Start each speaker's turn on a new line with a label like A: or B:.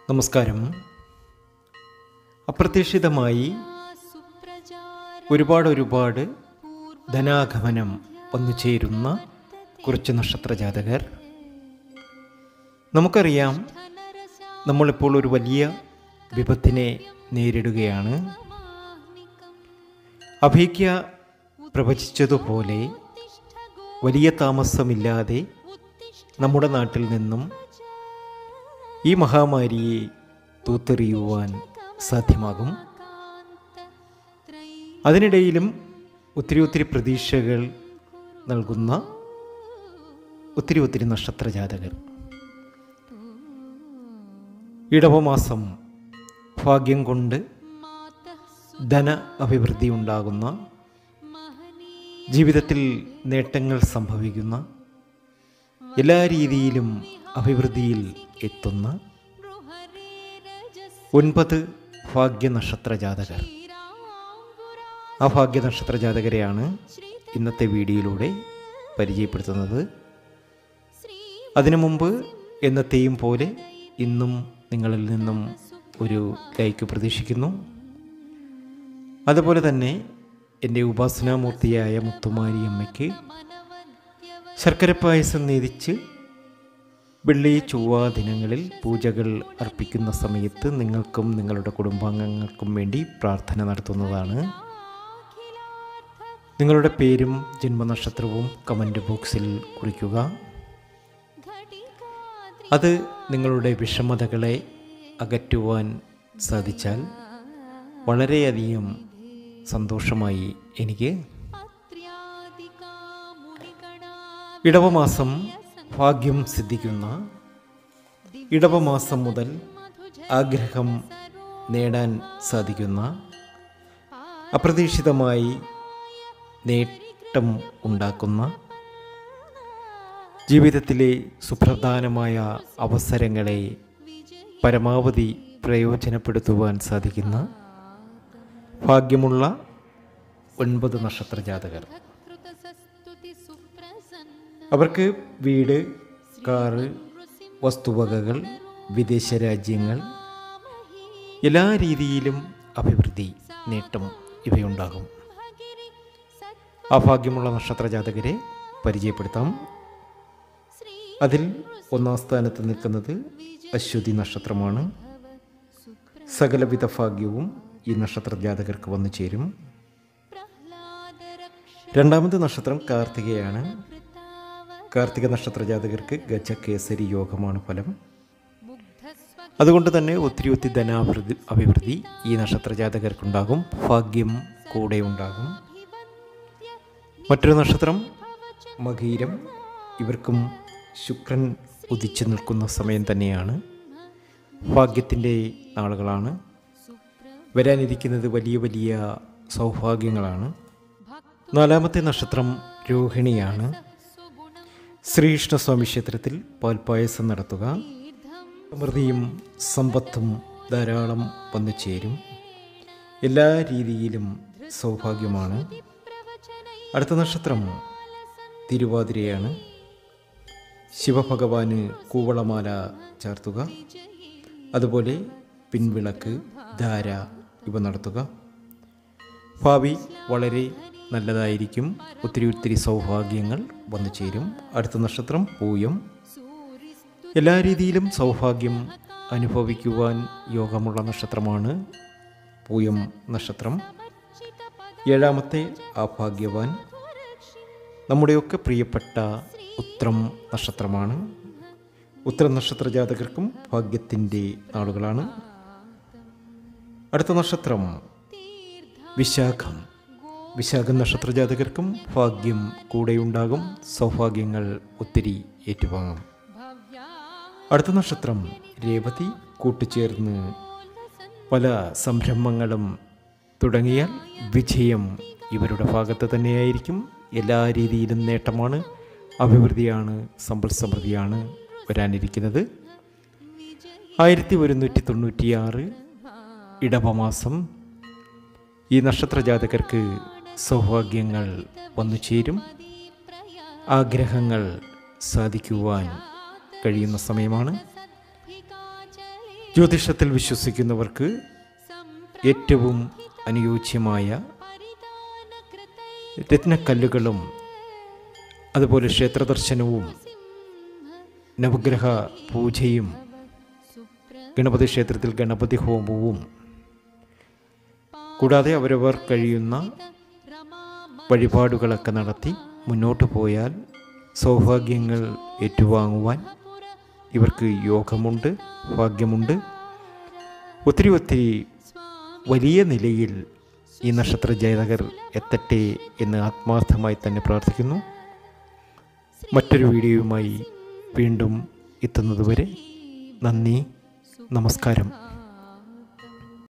A: നമസ്കാരം അപ്രതീക്ഷിതമായി ഒരുപാട് ഒരുപാട് ധനാഗമനം വന്നു ചേരുന്ന കുറച്ച് നക്ഷത്ര ജാതകർ നമുക്കറിയാം നമ്മളിപ്പോൾ ഒരു വലിയ വിപത്തിനെ നേരിടുകയാണ് അഭിജ്ഞ പ്രവചിച്ചതുപോലെ വലിയ താമസമില്ലാതെ നമ്മുടെ നാട്ടിൽ നിന്നും ഈ മഹാമാരിയെ തൂത്തെറിയുവാൻ സാധ്യമാകും അതിനിടയിലും ഒത്തിരി ഒത്തിരി പ്രതീക്ഷകൾ നൽകുന്ന ഒത്തിരി ഒത്തിരി നക്ഷത്ര ജാതകർ ഇടവമാസം ഭാഗ്യം കൊണ്ട് ധന അഭിവൃദ്ധി ഉണ്ടാകുന്ന ജീവിതത്തിൽ നേട്ടങ്ങൾ സംഭവിക്കുന്ന എല്ലാ രീതിയിലും അഭിവൃദ്ധിയിൽ എത്തുന്ന ഒൻപത് ഭാഗ്യനക്ഷത്ര ജാതകർ ആ ഭാഗ്യനക്ഷത്ര ജാതകരെയാണ് ഇന്നത്തെ വീഡിയോയിലൂടെ പരിചയപ്പെടുത്തുന്നത് അതിനു മുമ്പ് എന്നത്തെയും പോലെ ഇന്നും നിങ്ങളിൽ നിന്നും ഒരു ലൈക്ക് പ്രതീക്ഷിക്കുന്നു അതുപോലെ തന്നെ എൻ്റെ ഉപാസനാമൂർത്തിയായ മുത്തുമാരി അമ്മയ്ക്ക് ശർക്കര പായസം നേതിച്ച് വെള്ളി ചൊവ്വ ദിനങ്ങളിൽ പൂജകൾ അർപ്പിക്കുന്ന സമയത്ത് നിങ്ങൾക്കും നിങ്ങളുടെ കുടുംബാംഗങ്ങൾക്കും വേണ്ടി പ്രാർത്ഥന നടത്തുന്നതാണ് നിങ്ങളുടെ പേരും ജന്മനക്ഷത്രവും കമൻറ്റ് ബോക്സിൽ കുറിക്കുക അത് നിങ്ങളുടെ വിഷമതകളെ അകറ്റുവാൻ സാധിച്ചാൽ വളരെയധികം സന്തോഷമായി എനിക്ക് ഇടവമാസം ഭാഗ്യം സിദ്ധിക്കുന്ന ഇടവമാസം മുതൽ ആഗ്രഹം നേടാൻ സാധിക്കുന്ന അപ്രതീക്ഷിതമായി നേട്ടം ഉണ്ടാക്കുന്ന ജീവിതത്തിലെ സുപ്രധാനമായ അവസരങ്ങളെ പരമാവധി പ്രയോജനപ്പെടുത്തുവാൻ സാധിക്കുന്ന ഭാഗ്യമുള്ള ഒൻപത് നക്ഷത്ര ജാതകർ അവർക്ക് വീട് കാറ് വസ്തുവകകൾ വിദേശ രാജ്യങ്ങൾ എല്ലാ രീതിയിലും അഭിവൃദ്ധി നേട്ടം ഇവയുണ്ടാകും ആ ഭാഗ്യമുള്ള നക്ഷത്ര ജാതകരെ പരിചയപ്പെടുത്താം അതിൽ ഒന്നാം സ്ഥാനത്ത് നിൽക്കുന്നത് അശ്വതി നക്ഷത്രമാണ് സകലവിധ ഭാഗ്യവും ഈ നക്ഷത്ര ജാതകർക്ക് വന്നു ചേരും രണ്ടാമത്തെ നക്ഷത്രം കാർത്തികയാണ് കാർത്തിക നക്ഷത്ര ജാതകർക്ക് ഗജകേസരി യോഗമാണ് ഫലം അതുകൊണ്ട് തന്നെ ഒത്തിരി ഒത്തിരി ധനാഭിവൃദ്ധി അഭിവൃദ്ധി ഈ നക്ഷത്ര ജാതകർക്കുണ്ടാകും ഭാഗ്യം കൂടെ ഉണ്ടാകും മറ്റൊരു നക്ഷത്രം മകീരം ഇവർക്കും ശുക്രൻ ഉദിച്ചു നിൽക്കുന്ന സമയം തന്നെയാണ് ഭാഗ്യത്തിൻ്റെ നാളുകളാണ് വരാനിരിക്കുന്നത് വലിയ വലിയ സൗഭാഗ്യങ്ങളാണ് നാലാമത്തെ നക്ഷത്രം രോഹിണിയാണ് ശ്രീകൃഷ്ണസ്വാമി ക്ഷേത്രത്തിൽ പാൽപ്പായസം നടത്തുക സമൃദ്ധിയും സമ്പത്തും ധാരാളം വന്നു ചേരും എല്ലാ രീതിയിലും സൗഭാഗ്യമാണ് അടുത്ത നക്ഷത്രം തിരുവാതിരയാണ് ശിവഭഗവാന് കൂവളമാല ചാർത്തുക അതുപോലെ പിൻവിളക്ക് ധാര ഇവ നടത്തുക ഭാവി വളരെ നല്ലതായിരിക്കും ഒത്തിരി ഒത്തിരി സൗഭാഗ്യങ്ങൾ വന്നു ചേരും അടുത്ത നക്ഷത്രം പൂയം എല്ലാ രീതിയിലും സൗഭാഗ്യം അനുഭവിക്കുവാൻ യോഗമുള്ള നക്ഷത്രമാണ് പൂയം നക്ഷത്രം ഏഴാമത്തെ ആഭാഗ്യവാൻ നമ്മുടെയൊക്കെ പ്രിയപ്പെട്ട ഉത്രം നക്ഷത്രമാണ് ഉത്തരം നക്ഷത്ര ജാതകർക്കും ഭാഗ്യത്തിൻ്റെ നാളുകളാണ് അടുത്ത നക്ഷത്രം വിശാഖം വിശാഖം നക്ഷത്ര ജാതകർക്കും ഭാഗ്യം കൂടെയുണ്ടാകും സൗഭാഗ്യങ്ങൾ ഒത്തിരി ഏറ്റുവാങ്ങും അടുത്ത നക്ഷത്രം രേവതി കൂട്ടുചേർന്ന് പല സംരംഭങ്ങളും തുടങ്ങിയാൽ വിജയം ഇവരുടെ ഭാഗത്ത് തന്നെയായിരിക്കും എല്ലാ രീതിയിലും നേട്ടമാണ് അഭിവൃദ്ധിയാണ് സമ്പൽ സമൃദ്ധിയാണ് വരാനിരിക്കുന്നത് ആയിരത്തി ഒരുന്നൂറ്റി തൊണ്ണൂറ്റിയാറ് ഇടവമാസം ഈ നക്ഷത്ര ജാതകർക്ക് സൗഭാഗ്യങ്ങൾ വന്നു ചേരും ആഗ്രഹങ്ങൾ സാധിക്കുവാൻ കഴിയുന്ന സമയമാണ് ജ്യോതിഷത്തിൽ വിശ്വസിക്കുന്നവർക്ക് ഏറ്റവും അനുയോജ്യമായ രത്നക്കല്ലുകളും അതുപോലെ ക്ഷേത്രദർശനവും നവഗ്രഹ പൂജയും ഗണപതി ക്ഷേത്രത്തിൽ ഗണപതി ഹോമവും കൂടാതെ അവരവർ കഴിയുന്ന വഴിപാടുകളൊക്കെ നടത്തി മുന്നോട്ട് പോയാൽ സൗഭാഗ്യങ്ങൾ ഏറ്റുവാങ്ങുവാൻ ഇവർക്ക് യോഗമുണ്ട് ഭാഗ്യമുണ്ട് ഒത്തിരി ഒത്തിരി വലിയ നിലയിൽ ഈ നക്ഷത്ര ജാതകർ എത്തട്ടെ എന്ന് ആത്മാർത്ഥമായി തന്നെ പ്രാർത്ഥിക്കുന്നു മറ്റൊരു വീഡിയോയുമായി വീണ്ടും എത്തുന്നതുവരെ നന്ദി നമസ്കാരം